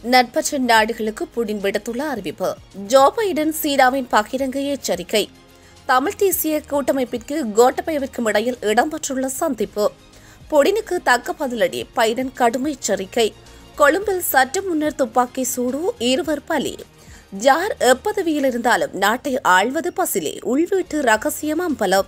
நட்பற்ற நாடுகளுக்கு புடின் விடுத்துள்ள அறிவிப்பு ஜோ பைடன் சீனாவின் பகிரங்க எச்சரிக்கை தமிழ் தேசிய கூட்டமைப்பிற்கு கோட்டபயவிற்கும் இடையில் இடம்பெற்றுள்ள சந்திப்பு புடினுக்கு தக்க பதிலடி பைடன் கடும் எச்சரிக்கை கொழும்பில் சற்று முன்னர் துப்பாக்கி சூடு இருவர் பலி யார் எப்பதவியில் இருந்தாலும் நாட்டை ஆள்வது பசிலே உள்வீட்டு ரகசியம் அம்பலம்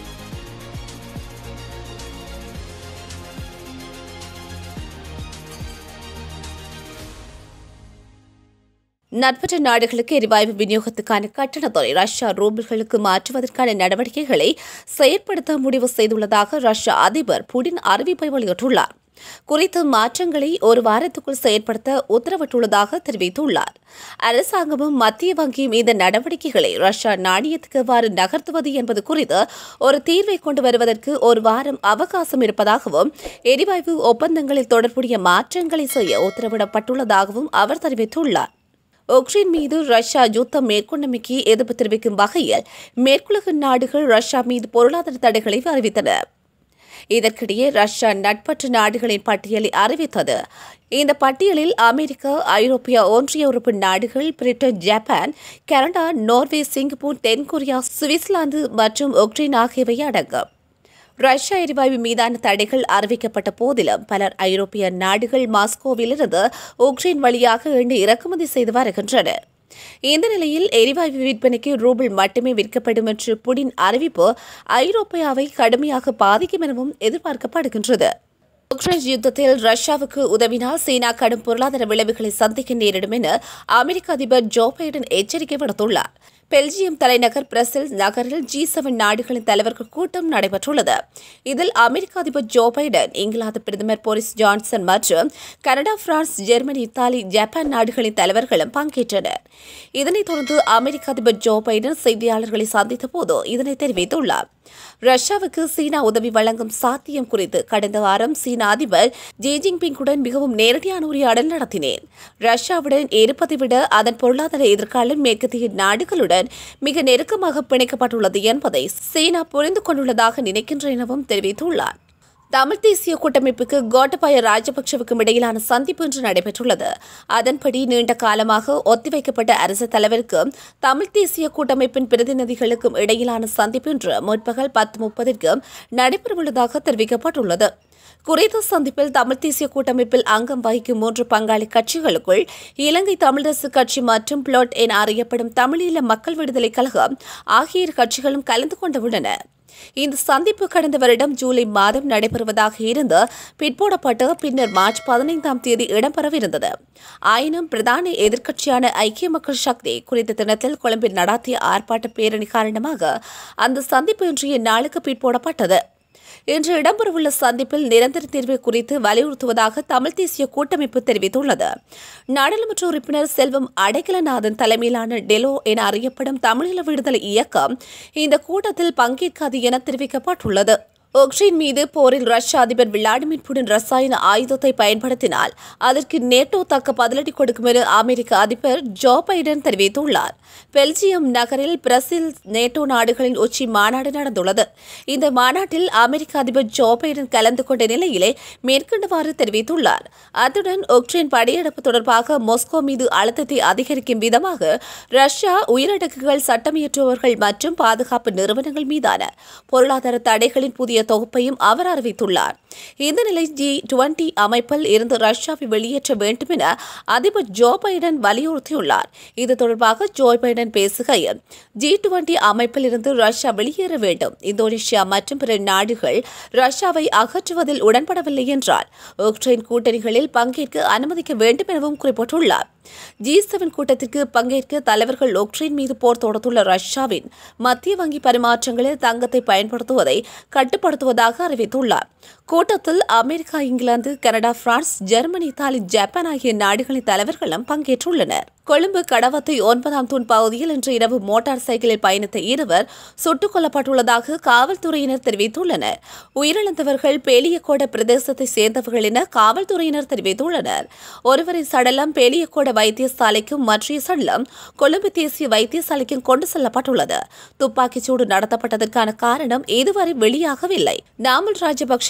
நட்பற்ற நாடுகளுக்கு எரிவாயு விநியோகத்துக்கான கட்டணத்தொகை ரஷ்யா ரூபிள்களுக்கு மாற்றுவதற்கான நடவடிக்கைகளை செயற்படுத்த முடிவு செய்துள்ளதாக ரஷ்ய அதிபர் புடின் அறிவிப்பை வெளியிட்டுள்ளார் குறித்த மாற்றங்களை ஒரு வாரத்துக்குள் செயற்படுத்த உத்தரவிட்டுள்ளதாக தெரிவித்துள்ளார் அரசாங்கமும் மத்திய வங்கியும் இந்த நடவடிக்கைகளை ரஷ்யா நாணயத்துக்கு எவ்வாறு நகர்த்துவது என்பது குறித்து ஒரு தீர்வை கொண்டு வருவதற்கு ஒரு வாரம் அவகாசம் இருப்பதாகவும் எரிவாயு ஒப்பந்தங்களில் தொடர்புடைய மாற்றங்களை செய்ய உத்தரவிடப்பட்டுள்ளதாகவும் அவர் தெரிவித்துள்ளார் உக்ரைன் மீது ரஷ்யா யுத்தம் மேற்கொண்டமைக்கு எதிர்ப்பு தெரிவிக்கும் வகையில் மேற்குலக நாடுகள் ரஷ்யா மீது பொருளாதார தடைகளை அறிவித்தன இதற்கிடையே ரஷ்யா நட்பற்ற நாடுகளின் பட்டியலை அறிவித்தது இந்த பட்டியலில் அமெரிக்கா ஐரோப்பிய ஒன்றிய உறுப்பு நாடுகள் Britain Japan Canada Norway Singapore தென்கொரியா சுவிட்சர்லாந்து மற்றும் உக்ரைன் ஆகியவை அடங்கும் ரஷ்யா எரிவாயு மீதான தடைகள் அறிவிக்கப்பட்ட போதிலும் பலர் ஐரோப்பிய நாடுகள் மாஸ்கோவிலிருந்து உக்ரைன் வழியாக எண்ணெய் இறக்குமதி செய்து வருகின்றனர் இந்த நிலையில் எரிவாயு விற்பனைக்கு ரூபிள் மட்டுமே விற்கப்படும் என்று புடின் அறிவிப்பு ஐரோப்பியாவை கடுமையாக பாதிக்கும் எனவும் எதிர்பார்க்கப்படுகின்றது உக்ரைன் யுத்தத்தில் ரஷ்யாவுக்கு உதவினால் சீனா கடும் பொருளாதார விளைவுகளை சந்திக்க நேரிடும் என அமெரிக்க அதிபர் ஜோ பைடன் எச்சரிக்கை விடுத்துள்ளார் பெல்ஜியம் தலைநகர் பிரசல்ஸ் நகரில் ஜி செவன் நாடுகளின் தலைவர்கள் கூட்டம் நடைபெற்றுள்ளது இதில் அமெரிக்க அதிபர் ஜோ பைடன் இங்கிலாந்து பிரதமர் போரிஸ் ஜான்சன் மற்றும் Canada France Germany Italy Japan நாடுகளின் தலைவர்களும் பங்கேற்றனர் இதனைத் தொடர்ந்து அமெரிக்க அதிபர் ஜோ பைடன் செய்தியாளர்களை சந்தித்த போது இதனை தெரிவித்துள்ளார் ரஷ்யாவுக்கு சீனா உதவி வழங்கும் சாத்தியம் குறித்து கடந்த வாரம் சீன அதிபர் ஜி ஜின்பிங்குடன் மிகவும் நேரடியான உரையாடல் நடத்தினேன் ரஷ்யாவுடன் இருப்பதை விட அதன் பொருளாதார எதிர்காலம் மேற்கத்திய நாடுகளுடன் மிக நெருக்கமாக பிணைக்கப்பட்டுள்ளது என்பதை சீனா புரிந்து கொண்டுள்ளதாக நினைக்கின்றேன் எனவும் தெரிவித்துள்ளார் தமிழ் தேசிய கூட்டமைப்புக்கு கோட்டபாய ராஜபக்சவுக்கும் இடையிலான சந்திப்பு இன்று நடைபெற்றுள்ளது அதன்படி நீண்ட காலமாக ஒத்திவைக்கப்பட்ட அரசு தலைவருக்கும் தமிழ் தேசிய கூட்டமைப்பின் பிரதிநிதிகளுக்கும் இடையிலான சந்திப்பு இன்று முற்பகல் பத்து முப்பதிற்கு நடைபெறவுள்ளதாக தெரிவிக்கப்பட்டுள்ளது குறித்த சந்திப்பில் தமிழ் தேசிய கூட்டமைப்பில் அங்கம் வகிக்கும் மூன்று பங்காளி கட்சிகளுக்குள் இலங்கை தமிழரசு கட்சி மற்றும் பிளாட் என அறியப்படும் தமிழீழ மக்கள் விடுதலை கழகம் ஆகிய இரு கட்சிகளும் கலந்து கொண்டுள்ளன இந்த சந்திப்பு கடந்த வருடம் ஜூலை மாதம் நடைபெறுவதாக இருந்து பிற்போடப்பட்டு பின்னர் மார்ச் பதினைந்தாம் தேதி இடம்பெறவிருந்தது ஆயினும் பிரதான எதிர்க்கட்சியான ஐக்கிய மக்கள் சக்தி குறித்த தினத்தில் கொழும்பில் நடாத்திய ஆர்ப்பாட்ட பேரணி காரணமாக அந்த சந்திப்பு இன்றைய நாளுக்கு பிற்போடப்பட்டது இன்று இடம்பெறவுள்ள சந்திப்பில் நிரந்தர தீர்வு குறித்து வலியுறுத்துவதாக தமிழ் தேசிய கூட்டமைப்பு தெரிவித்துள்ளது நாடாளுமன்ற உறுப்பினர் செல்வம் அடைக்கலநாதன் தலைமையிலான டெலோ என அறியப்படும் தமிழீழ விடுதலை இயக்கம் இந்த கூட்டத்தில் பங்கேற்காது என தெரிவிக்கப்பட்டுள்ளது உக்ரைன் மீது போரில் ரஷ்ய அதிபர் விளாடிமிர் புடின் ரசாயன ஆயுதத்தை பயன்படுத்தினால் அதற்கு நேட்டோ தக்க பதிலடி கொடுக்கும் என அமெரிக்க அதிபர் ஜோ பைடன் தெரிவித்துள்ளார் பெல்ஜியம் நகரில் பிரசில் நேட்டோ நாடுகளின் உச்சி மாநாடு நடந்துள்ளது இந்த மாநாட்டில் அமெரிக்க அதிபர் ஜோ பைடன் கலந்து கொண்ட நிலையிலே மேற்கண்டவாறு தெரிவித்துள்ளார் அத்துடன் உக்ரைன் படையெடுப்பு தொடர்பாக மாஸ்கோ மீது அழுத்தத்தை அதிகரிக்கும் விதமாக ரஷ்யா உயிரடக்குகள் சட்டமியற்றுபவர்கள் மற்றும் பாதுகாப்பு நிறுவனங்கள் மீதான பொருளாதார தடைகளின் புதிய தொகுப்பையும் அவர் அறிவித்துள்ளார் இந்த நிலை ஜி டுவெண்டி அமைப்பில் இருந்து ரஷ்யாவை வெளியேற்ற வேண்டும் என அதிபர் ஜோ பைடன் வலியுறுத்தியுள்ளார் இது தொடர்பாக ஜோ பைடன் பேசுகையில் ஜி டுவெண்டி அமைப்பில் இருந்து ரஷ்யா வெளியேற வேண்டும் இந்தோனேஷியா மற்றும் பிற நாடுகள் ரஷ்யாவை அகற்றுவதில் உடன்படவில்லை என்றால் உக்ரைன் கூட்டணிகளில் பங்கேற்க அனுமதிக்க வேண்டும் எனவும் குறிப்பிட்டுள்ளார் ஜி செவன் கூட்டத்திற்கு பங்கேற்க தலைவர்கள் உக்ரைன் மீது போர் தொடுத்துள்ள ரஷ்யாவின் மத்திய வங்கி பரிமாற்றங்களில் தங்கத்தை பயன்படுத்துவதை கட்டுப்படுத்துவதாக அறிவித்துள்ளார் கூட்டத்தில் America England Canada France Germany Italy Japan ஆகிய நாடுகளின் தலைவர்களும் பங்கேற்றுள்ளனர் கொழும்பு கடவத்தை ஒன்பதாம் தூண் பகுதியில் இன்று இரவு மோட்டார் சைக்கிளில் பயணித்த இருவர் சுட்டுக் கொல்லப்பட்டுள்ளதாக காவல்துறையினர் தெரிவித்துள்ளனர் உயிரிழந்தவர்கள் பேலியக்கோட பிரதேசத்தை சேர்ந்தவர்கள் என காவல்துறையினர் தெரிவித்துள்ளனர் ஒருவரின் சடலம் பேலியக்கோட வைத்தியசாலைக்கும் மற்றைய சடலம் கொழும்பு தேசிய வைத்தியசாலைக்கும் கொண்டு செல்லப்பட்டுள்ளது துப்பாக்கிச்சூடு நடத்தப்பட்டதற்கான காரணம் இதுவரை வெளியாகவில்லை நாமல் ராஜபக்ஷ நாட்டை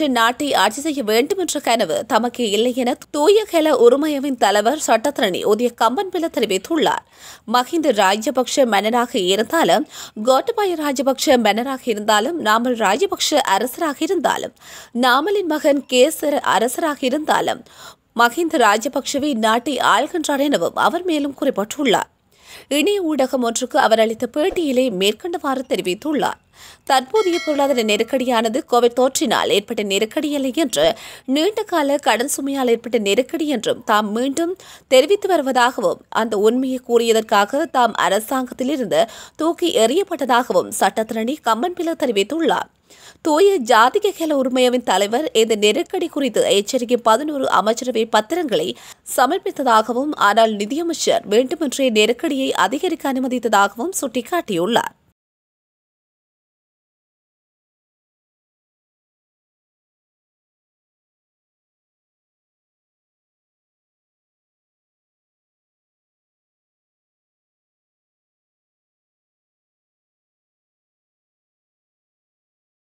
நாட்டை ஆட்சி செய்ய வேண்டும் என்ற கனவு தமக்கு இல்லை என தூய கெல உரிமையவின் தலைவர் சட்டத்தரணி உதய கம்பன்பில தெரிவித்துள்ளார் மஹிந்த ராஜபக்ஷ மன்னராக இருந்தாலும் கோட்டபாய ராஜபக்ஷ மன்னராக இருந்தாலும் நாமல் ராஜபக்ஷ அரசராக இருந்தாலும் நாமலின் மகன் கேசர் அரசராக இருந்தாலும் மஹிந்த ராஜபக்ஷவை நாட்டை ஆள்கின்றார் எனவும் அவர் மேலும் குறிப்பிட்டுள்ளார் இணைய ஊடகம் ஒன்றுக்கு அவர் அளித்த பேட்டியிலே மேற்கண்டவாறு தெரிவித்துள்ளார் தற்போதைய பொருளாதார நெருக்கடியானது கோவிட் தொற்றினால் ஏற்பட்ட நெருக்கடி அல்ல என்று நீண்டகால கடன் சுமையால் ஏற்பட்ட நெருக்கடி என்றும் தாம் மீண்டும் தெரிவித்து வருவதாகவும் அந்த உண்மையை கூறியதற்காக தாம் அரசாங்கத்திலிருந்து தூக்கி எறியப்பட்டதாகவும் சட்டத்திரணி கம்மன்பில தெரிவித்துள்ளார் தூய ஜாதிக கேல உரிமையவின் தலைவர் இந்த நெருக்கடி குறித்து எச்சரிக்கை பதினோரு அமைச்சரவை பத்திரங்களை சமர்ப்பித்ததாகவும் ஆனால் நிதியமைச்சர் வேண்டுமென்றே நெருக்கடியை அதிகரிக்க அனுமதித்ததாகவும் சுட்டிக்காட்டியுள்ளார்